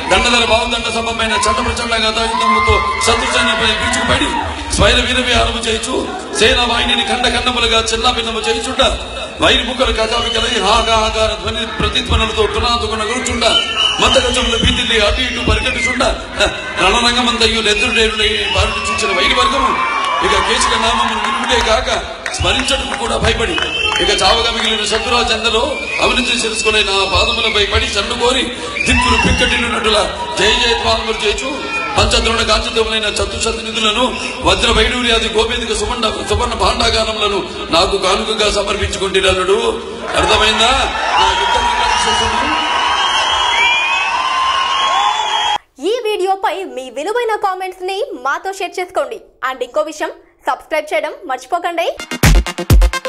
దండధర బావుదండ సమమైన చట్టప్రచండగా యుద్ధముతో శత్రుసైన్యపై విరుచుకుపడి స్వైర వీర విహారము చేయొచ్చు సేన వాహిని ఖండ ఖండములుగా చిన్న భిన్నము చేయుచుండ వైరి ముక్కలు కజావికలై హాగాహాకార ధ్వని ప్రతిధ్వనులతో తునాతుకున గురుచుండ మందగజములు బీదిల్లి అటు ఇటు పరిగెట్టుచుండ రణరంగమంతయు నెదురుడేరుడై బారుడు చూసిన వైరి వర్గము ఇక కేసుల నామము నిలువుడే కాక స్మరించటకు కూడా భయపడి ఇక చావగా మిగిలిన శత్రురాజందరూ అవినీతి చేసుకునే నా పాదములపై పడి చండు కోరి దిక్కులు పిక్కటినట్టుల జయ జయత్వాములు చేచు పంచద్రోణ కాంచదములైన చతుశత నిధులను వజ్ర వైడూర్యాది గోపేదిక సువర్ణ సువర్ణ భాండాగారములను నాకు కానుకగా సమర్పించుకుంటున్నాడు అర్థమైందా నా యుద్ధ విశ్వాసము ఈ వీడియోపై మీ విలువైన కామెంట్స్ ని మాతో షేర్ చేసుకోండి అండ్ ఇంకో విషయం సబ్స్క్రైబ్ చేయడం మర్చిపోకండి